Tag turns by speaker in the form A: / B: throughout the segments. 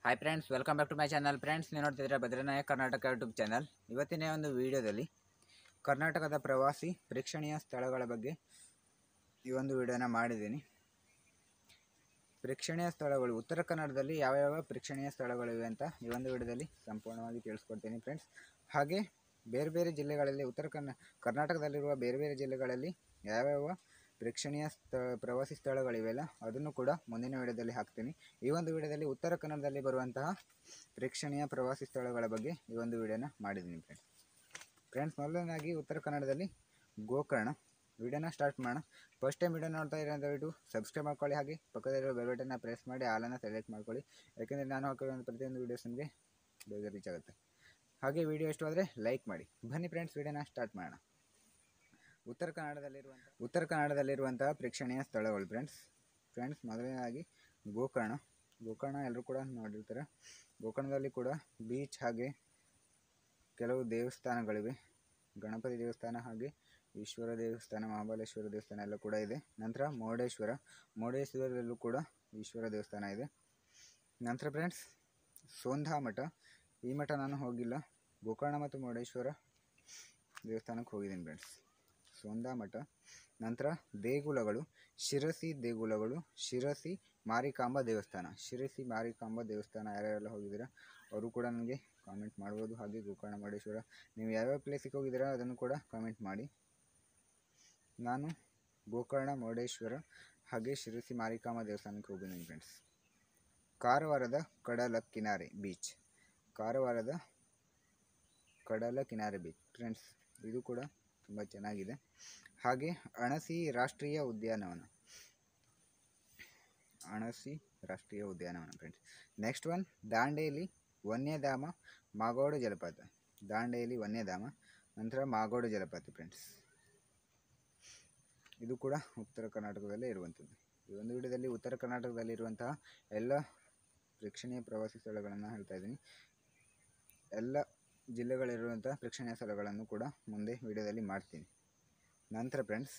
A: hi friends welcome back to my channel friends ನೀವು ನೋಡ್ತಿದ್ರೆ ಭದ್ರನಾಯಕ್ Karnataka YouTube channel ಇವತ್ತಿನ ಒಂದು ವಿಡಿಯೋದಲ್ಲಿ ಕರ್ನಾಟಕದ ಪ್ರವಾಸಿ ಪ್ರೇಕ್ಷಣೀಯ ಸ್ಥಳಗಳ ಬಗ್ಗೆ ಈ ಒಂದು ವಿಡಿಯೋನ ಮಾಡಿದ್ದೀನಿ ಪ್ರೇಕ್ಷಣೀಯ ಸ್ಥಳಗಳು ಉತ್ತರ ಕನ್ನಡದಲ್ಲಿ ಯಾವ ಯಾವ ಪ್ರೇಕ್ಷಣೀಯ ಸ್ಥಳಗಳಿವೆ ಅಂತ ಈ ಒಂದು ವಿಡಿಯೋದಲ್ಲಿ ಸಂಪೂರ್ಣವಾಗಿ ತಿಳಿಸ್ಕೊಡ್ತೀನಿ ಫ್ರೆಂಡ್ಸ್ ಹಾಗೆ ಬೇರೆ ಬೇರೆ ಜಿಲ್ಲೆಗಳಲ್ಲಿ ಉತ್ತರ ಕನ್ನ ಕರ್ನಾಟಕದಲ್ಲಿರುವ ಬೇರೆ ಬೇರೆ ಜಿಲ್ಲೆಗಳಲ್ಲಿ ಯಾವ್ಯಾವ ಪ್ರೇಕ್ಷಣೀಯ ಸ್ಥ ಪ್ರವಾಸಿ ಸ್ಥಳಗಳಿವೆಲ್ಲ ಅದನ್ನು ಕೂಡ ಮುಂದಿನ ವಿಡಿಯೋದಲ್ಲಿ ಹಾಕ್ತೀನಿ ಈ ಒಂದು ವಿಡಿಯೋದಲ್ಲಿ ಉತ್ತರ ಕನ್ನಡದಲ್ಲಿ ಬರುವಂತಹ ಪ್ರೇಕ್ಷಣೀಯ ಪ್ರವಾಸಿ ಸ್ಥಳಗಳ ಬಗ್ಗೆ ಈ ಒಂದು ವಿಡಿಯೋನ ಮಾಡಿದ್ದೀನಿ ಫ್ರೆಂಡ್ಸ್ ಫ್ರೆಂಡ್ಸ್ ಮೊದಲನೇದಾಗಿ ಉತ್ತರ ಕನ್ನಡದಲ್ಲಿ ಗೋಕರ್ಣ ವಿಡಿಯೋನ ಸ್ಟಾರ್ಟ್ ಮಾಡೋಣ ಫಸ್ಟ್ ಟೈಮ್ ವಿಡಿಯೋ ನೋಡ್ತಾ ಇರೋ ದಯವಿಟ್ಟು ಸಬ್ಸ್ಕ್ರೈಬ್ ಮಾಡ್ಕೊಳ್ಳಿ ಹಾಗೆ ಪಕ್ಕದಲ್ಲಿರೋ ಬೆಲ್ ಬಟನ್ನ ಪ್ರೆಸ್ ಮಾಡಿ ಆಲನ್ನು ಸೆಲೆಕ್ಟ್ ಮಾಡ್ಕೊಳ್ಳಿ ಯಾಕೆಂದರೆ ನಾನು ಹಾಕಿರೋ ಪ್ರತಿಯೊಂದು ವೀಡಿಯೋಸ್ ನಿಮಗೆ ಬೇಗ ರೀಚ್ ಆಗುತ್ತೆ ಹಾಗೆ ವಿಡಿಯೋ ಇಷ್ಟ ಆದರೆ ಲೈಕ್ ಮಾಡಿ ಬನ್ನಿ ಫ್ರೆಂಡ್ಸ್ ವಿಡಿಯೋನ ಸ್ಟಾರ್ಟ್ ಮಾಡೋಣ ಉತ್ತರ ಕನ್ನಡದಲ್ಲಿರುವಂಥ ಉತ್ತರ ಕನ್ನಡದಲ್ಲಿರುವಂತಹ ಪ್ರೇಕ್ಷಣೀಯ ಸ್ಥಳಗಳು ಫ್ರೆಂಡ್ಸ್ ಫ್ರೆಂಡ್ಸ್ ಮೊದಲನೇದಾಗಿ ಗೋಕರ್ಣ ಗೋಕರ್ಣ ಎಲ್ಲರೂ ಕೂಡ ನೋಡಿರ್ತಾರೆ ಗೋಕರ್ಣದಲ್ಲಿ ಕೂಡ ಬೀಚ್ ಹಾಗೆ ಕೆಲವು ದೇವಸ್ಥಾನಗಳಿವೆ ಗಣಪತಿ ದೇವಸ್ಥಾನ ಹಾಗೆ ಈಶ್ವರ ದೇವಸ್ಥಾನ ಮಹಾಬಲೇಶ್ವರ ದೇವಸ್ಥಾನ ಎಲ್ಲ ಕೂಡ ಇದೆ ನಂತರ ಮುರುಡೇಶ್ವರ ಮುರುಡೇಶ್ವರದಲ್ಲೂ ಕೂಡ ಈಶ್ವರ ದೇವಸ್ಥಾನ ಇದೆ ನಂತರ ಫ್ರೆಂಡ್ಸ್ ಸೋಂಧಾ ಮಠ ಈ ಮಠ ನಾನು ಹೋಗಿಲ್ಲ ಗೋಕರ್ಣ ಮತ್ತು ಮುರುಡೇಶ್ವರ ದೇವಸ್ಥಾನಕ್ಕೆ ಹೋಗಿದ್ದೀನಿ ಫ್ರೆಂಡ್ಸ್ ಸೋಂದಾ ಮಠ ನಂತರ ದೇಗುಲಗಳು ಶಿರಸಿ ದೇಗುಲಗಳು ಶಿರಸಿ ಮಾರಿಕಾಂಬ ದೇವಸ್ಥಾನ ಶಿರಸಿ ಮಾರಿಕಾಂಬ ದೇವಸ್ಥಾನ ಯಾರ್ಯಾರೆಲ್ಲ ಹೋಗಿದ್ದೀರಾ ಅವರು ಕೂಡ ನನಗೆ ಕಾಮೆಂಟ್ ಮಾಡ್ಬೋದು ಹಾಗೆ ಗೋಕರ್ಣ ಮುರುಡೇಶ್ವರ ನೀವು ಯಾವ್ಯಾವ ಪ್ಲೇಸಿಗೆ ಹೋಗಿದ್ದೀರಾ ಅದನ್ನು ಕೂಡ ಕಾಮೆಂಟ್ ಮಾಡಿ ನಾನು ಗೋಕರ್ಣ ಮುರುಡೇಶ್ವರ ಹಾಗೆ ಶಿರಸಿ ಮಾರಿಕಾಂಬ ದೇವಸ್ಥಾನಕ್ಕೆ ಹೋಗಿದ್ದೀನಿ ಫ್ರೆಂಡ್ಸ್ ಕಾರವಾರದ ಕಡಲ ಕಿನಾರೆ ಬೀಚ್ ಕಾರವಾರದ ಕಡಲ ಕಿನಾರೆ ಬೀಚ್ ಫ್ರೆಂಡ್ಸ್ ಇದು ಕೂಡ ತುಂಬ ಚೆನ್ನಾಗಿದೆ ಹಾಗೆ ಅಣಸಿ ರಾಷ್ಟ್ರೀಯ ಉದ್ಯಾನವನ ಅಣಸಿ ರಾಷ್ಟ್ರೀಯ ಉದ್ಯಾನವನ ಫ್ರೆಂಡ್ಸ್ ನೆಕ್ಸ್ಟ್ ಒನ್ ದಾಂಡೇಲಿ ವನ್ಯಧಾಮ ಮಾಗೋಡು ಜಲಪಾತ ದಾಂಡೇಲಿ ವನ್ಯಧಾಮ ನಂತರ ಮಾಗೋಡು ಜಲಪಾತ ಫ್ರೆಂಡ್ಸ್ ಇದು ಕೂಡ ಉತ್ತರ ಕರ್ನಾಟಕದಲ್ಲೇ ಇರುವಂಥದ್ದು ಈ ಒಂದು ವಿಡಿಯೋದಲ್ಲಿ ಉತ್ತರ ಕರ್ನಾಟಕದಲ್ಲಿರುವಂತಹ ಎಲ್ಲ ಪ್ರೇಕ್ಷಣೀಯ ಪ್ರವಾಸಿ ಸ್ಥಳಗಳನ್ನು ಹೇಳ್ತಾ ಇದ್ದೀನಿ ಎಲ್ಲ ಜಿಲ್ಲೆಗಳಿರುವಂಥ ಪ್ರೇಕ್ಷಣೀಯ ಸ್ಥಳಗಳನ್ನು ಕೂಡ ಮುಂದೆ ವಿಡಿಯೋದಲ್ಲಿ ಮಾಡ್ತೀನಿ ನಂತರ ಫ್ರೆಂಡ್ಸ್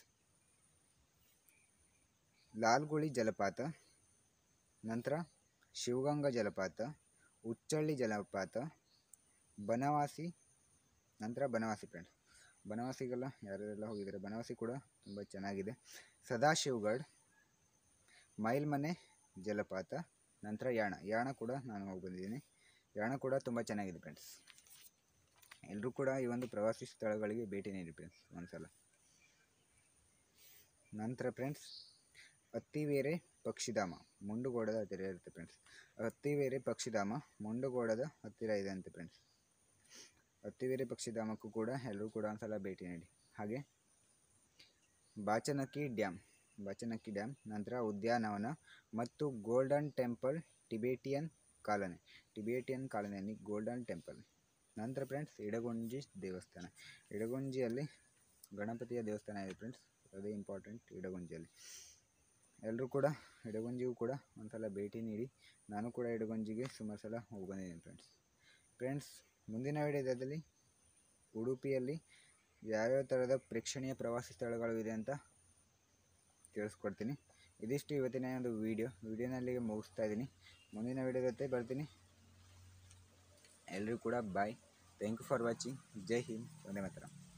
A: ಲಾಲ್ಗುಳಿ ಜಲಪಾತ ನಂತರ ಶಿವಗಂಗಾ ಜಲಪಾತ ಉಚ್ಚಳ್ಳಿ ಜಲಪಾತ ಬನವಾಸಿ ನಂತರ ಬನವಾಸಿ ಫ್ರೆಂಡ್ಸ್ ಬನವಾಸಿಗೆಲ್ಲ ಯಾರೆಲ್ಲ ಹೋಗಿದ್ದಾರೆ ಬನವಾಸಿ ಕೂಡ ತುಂಬ ಚೆನ್ನಾಗಿದೆ ಸದಾಶಿವಗಢ್ ಮೈಲ್ಮನೆ ಜಲಪಾತ ನಂತರ ಯಾಣ ಯಾಣ ಕೂಡ ನಾನು ಹೋಗಿ ಬಂದಿದ್ದೀನಿ ಯಾಣ ಕೂಡ ತುಂಬ ಚೆನ್ನಾಗಿದೆ ಫ್ರೆಂಡ್ಸ್ ಎಲ್ಲರೂ ಕೂಡ ಈ ಒಂದು ಪ್ರವಾಸಿ ಸ್ಥಳಗಳಿಗೆ ಭೇಟಿ ನೀಡಿ ಫ್ರೆಂಡ್ಸ್ ಒಂದ್ಸಲ ನಂತರ ಫ್ರೆಂಡ್ಸ್ ಅತ್ತಿವೇರೆ ಪಕ್ಷಿಧಾಮ ಮುಂಡುಗೋಡದ ಹತ್ತಿರ ಇರುತ್ತೆ ಫ್ರೆಂಡ್ಸ್ ಅತ್ತಿವೇರೆ ಪಕ್ಷಿಧಾಮ ಮುಂಡುಗೋಡದ ಹತ್ತಿರ ಇದೆ ಅಂತೆ ಫ್ರೆಂಡ್ಸ್ ಅತ್ತಿವೇರೆ ಪಕ್ಷಿಧಾಮಕ್ಕೂ ಕೂಡ ಎಲ್ಲರೂ ಕೂಡ ಒಂದ್ಸಲ ಭೇಟಿ ನೀಡಿ ಹಾಗೆ ಬಾಚನಕ್ಕಿ ಡ್ಯಾಮ್ ಬಾಚನಕ್ಕಿ ಡ್ಯಾಮ್ ನಂತರ ಉದ್ಯಾನವನ ಮತ್ತು golden temple Tibetan colony Tibetan ಕಾಲನಿಯಲ್ಲಿ ಗೋಲ್ಡನ್ ಟೆಂಪಲ್ ನಂತರ ಫ್ರೆಂಡ್ಸ್ ಇಡಗುಂಜಿ ದೇವಸ್ಥಾನ ಇಡಗುಂಜಿಯಲ್ಲಿ ಗಣಪತಿಯ ದೇವಸ್ಥಾನ ಇದೆ ಫ್ರೆಂಡ್ಸ್ ಅದೇ ಇಂಪಾರ್ಟೆಂಟ್ ಇಡಗುಂಜಿಯಲ್ಲಿ ಎಲ್ಲರೂ ಕೂಡ ಇಡಗುಂಜಿಗೂ ಕೂಡ ಒಂದ್ಸಲ ಭೇಟಿ ನೀಡಿ ನಾನು ಕೂಡ ಇಡಗುಂಜಿಗೆ ಸುಮಾರು ಸಲ ಹೋಗಿ ಬಂದಿದ್ದೀನಿ ಫ್ರೆಂಡ್ಸ್ ಫ್ರೆಂಡ್ಸ್ ಮುಂದಿನ ವಿಡಿಯೋದಲ್ಲಿ ಉಡುಪಿಯಲ್ಲಿ ಯಾವ್ಯಾವ ಥರದ ಪ್ರೇಕ್ಷಣೀಯ ಪ್ರವಾಸಿ ಸ್ಥಳಗಳು ಇದೆ ಅಂತ ತಿಳಿಸ್ಕೊಡ್ತೀನಿ ಇದಿಷ್ಟು ಇವತ್ತಿನ ಒಂದು ವೀಡಿಯೋ ವೀಡಿಯೋನಲ್ಲಿಗೆ ಮುಗಿಸ್ತಾ ಇದ್ದೀನಿ ಮುಂದಿನ ವಿಡಿಯೋ ಜೊತೆ ಬರ್ತೀನಿ ಎಲ್ಲರೂ ಕೂಡ bye thank you for watching ಜೈ ಹಿಂದ್ ವಂದೇ ಮಾತರಂ